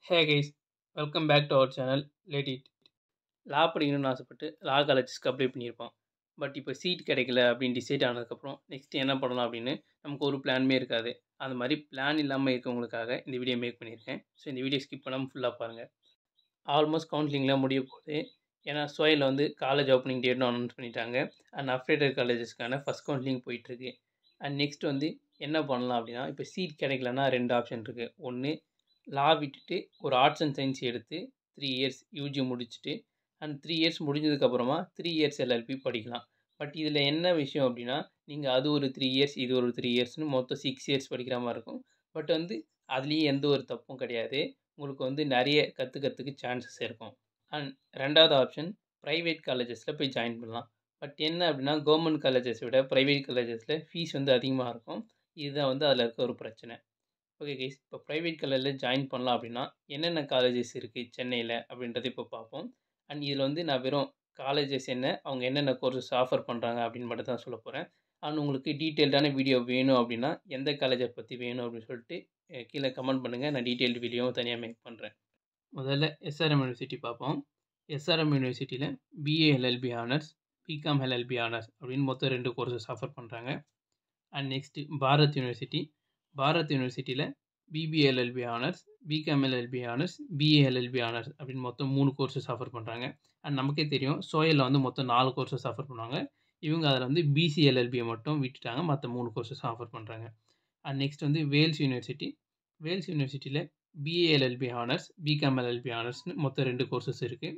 hey guys welcome back to our channel லேட் இட் law படிக்கணும்னு ஆசைப்பட்டு லா காலேஜஸ்க்கு அப்ளை பண்ணியிருப்போம் பட் இப்போ சீட் கிடைக்கல அப்படின்னு டிசைட் ஆனதுக்கப்புறம் நெக்ஸ்ட் என்ன பண்ணலாம் அப்படின்னு நமக்கு ஒரு பிளானுமே இருக்காது அந்த மாதிரி பிளான் இல்லாமல் இருக்கவங்களுக்காக இந்த வீடியோ மேக் பண்ணியிருக்கேன் ஸோ இந்த வீடியோ ஸ்கிப் பண்ணாமல் ஃபுல்லாக பாருங்கள் ஆல்மோஸ்ட் கவுன்சிலிங்லாம் முடிய போகுது ஏன்னா சோயில் வந்து காலேஜ் ஓப்பனிங் டேட்னு அனௌன்ஸ் பண்ணிட்டாங்க அண்ட் அஃப்ரேட்டட் காலேஜஸ்க்கான ஃபஸ்ட் கவுன்சிலிங் போயிட்டுருக்கு அண்ட் நெக்ஸ்ட் வந்து என்ன பண்ணலாம் அப்படின்னா இப்போ சீட் கிடைக்கலன்னா ரெண்டு ஆப்ஷன் இருக்குது ஒன்று லா விட்டுட்டு ஒரு ஆர்ட்ஸ் அண்ட் சயின்ஸ் எடுத்து த்ரீ இயர்ஸ் யூஜி முடிச்சுட்டு அண்ட் த்ரீ இயர்ஸ் முடிஞ்சதுக்கப்புறமா த்ரீ இயர்ஸ் எல்எல்பி படிக்கலாம் பட் இதில் என்ன விஷயம் அப்படின்னா நீங்கள் அது ஒரு த்ரீ இயர்ஸ் இது ஒரு த்ரீ இயர்ஸ்னு மொத்தம் சிக்ஸ் இயர்ஸ் படிக்கிற மாதிரி இருக்கும் பட் வந்து அதுலேயும் எந்த ஒரு தப்பும் கிடையாது உங்களுக்கு வந்து நிறைய கற்றுக்கிறதுக்கு சான்சஸ் இருக்கும் அண்ட் ரெண்டாவது ஆப்ஷன் ப்ரைவேட் காலேஜஸில் போய் ஜாயின் பண்ணலாம் பட் என்ன அப்படின்னா கவர்மெண்ட் காலேஜஸ் விட ப்ரைவேட் காலேஜஸில் ஃபீஸ் வந்து அதிகமாக இருக்கும் இதுதான் வந்து அதில் இருக்க ஒரு பிரச்சனை ஓகே கைஸ் இப்போ ப்ரைவேட் காலேஜில் ஜாயின் பண்ணலாம் அப்படின்னா என்னென்ன காலேஜஸ் இருக்குது சென்னையில் அப்படின்றத இப்போ பார்ப்போம் அண்ட் இதில் வந்து நான் வெறும் காலேஜஸ் என்ன அவங்க என்னென்ன கோர்சஸ் ஆஃபர் பண்ணுறாங்க அப்படின்னு மட்டும் தான் சொல்ல போகிறேன் அண்ட் உங்களுக்கு டீட்டெயில்டான வீடியோ வேணும் அப்படின்னா எந்த காலேஜை பற்றி வேணும் அப்படின்னு சொல்லிட்டு அஹ், கீழே கமெண்ட் பண்ணுங்கள் நான் டீட்டெயில்டு வீடியோவும் தனியாக மேக் பண்ணுறேன் முதல்ல எஸ்ஆர்எம் யூனிவர்சிட்டி பார்ப்போம் எஸ்ஆர்எம் யூனிவர்சிட்டியில் BA LLB honours BCom LLB honours அப்படின்னு மொத்தம் ரெண்டு கோர்சஸ் ஆஃபர் பண்ணுறாங்க and next Bharath university Bharath யூனிவர்சிட்டியில் BB LLB honours BCom LLB honours BA LLB honours அப்படின்னு மொத்தம் மூணு கோர்சஸ் ஆஃபர் பண்ணுறாங்க அண்ட் நமக்கே தெரியும் சோயலில் வந்து மொத்தம் நாலு கோர்சஸ் ஆஃபர் பண்ணுவாங்க இவங்க அதில் வந்து பிசிஎல்எல்பியை மட்டும் விட்டுட்டாங்க மற்ற மூணு கோர்சஸ் ஆஃபர் பண்ணுறாங்க அண்ட் நெக்ஸ்ட் வந்து வேல்ஸ் யூனிவர்சிட்டி வேல்ஸ் யூனிவர்சிட்டியில் பிஏஎல்எல்பி ஆனர்ஸ் பிகாம்எல்எல்பி ஆனர்ஸ்னு மொத்தம் ரெண்டு கோர்சஸ் இருக்குது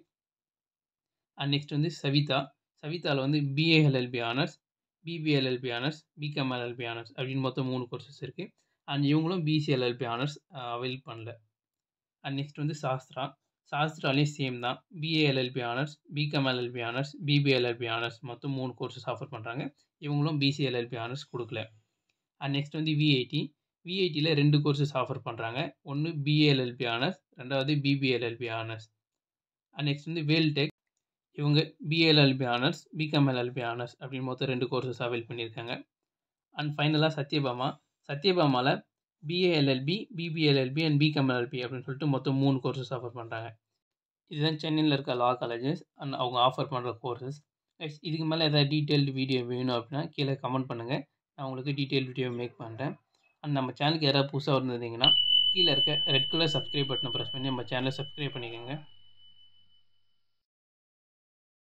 அண்ட் நெக்ஸ்ட் வந்து சவிதா சவிதாவில் வந்து BA LLB honours BB LLB honours BCom LLB honours அப்படின்னு மொத்தம் மூணு கோர்சஸ் இருக்குது அண்ட் இவங்களும் பிசிஎல்எல்பி ஆனர்ஸ் அவைல் பண்ணல அண்ட் நெக்ஸ்ட் வந்து சாஸ்திரா சாஸ்திராலேயும் சேம் தான் BA LLB honours BCom LLB honours BB LLB honours மொத்தம் மூணு கோர்சஸ் ஆஃபர் பண்ணுறாங்க இவங்களும் பிசிஎல்எல்பி ஆனர்ஸ் கொடுக்கல அண்ட் நெக்ஸ்ட் வந்து விஐடி விஐடியில் ரெண்டு கோர்சஸ் ஆஃபர் பண்ணுறாங்க ஒன்று பிஏஎல்எல்பி ஆனர்ஸ் ரெண்டாவது பிபிஎல்எல்பி ஆனர்ஸ் அண்ட் நெக்ஸ்ட் வந்து வேல்டெக் இவங்க பிஏஎல்எல்பி ஆனர்ஸ் பிகாம்எல்எல்பி ஆனர்ஸ் அப்படின்னு மொத்தம் ரெண்டு கோர்சஸ் அவைல் பண்ணியிருக்காங்க அண்ட் ஃபைனலாக சத்யபாமா சத்யபாமாவில் பிஏஎல்எல்பி பிபிஎல்எல்பி அண்ட் பிகம்எல்எல்பி அப்படின்னு சொல்லிட்டு மொத்தம் மூணு கோர்சஸ் ஆஃபர் பண்ணுறாங்க இதுதான் சென்னையில் இருக்க லா காலேஜஸ் அண்ட் அவங்க ஆஃபர் பண்ணுற கோர்சஸ் இதுக்கு மேலே ஏதாவது டீட்டெயில்டு வீடியோ வேணும் அப்படின்னா கீழே கமெண்ட் பண்ணுங்கள் நான் உங்களுக்கு டீட்டெயில் வீடியோ மேக் பண்ணுறேன் அண்ட் நம்ம சேனலுக்கு யாராவது புதுசாக இருந்தீங்கன்னா கீழே இருக்க ரெட் கலர் சப்ஸ்கிரைப் பட்டனை ப்ரெஸ் பண்ணி நம்ம சேனலை சப்ஸ்கிரைப் பண்ணிக்கோங்க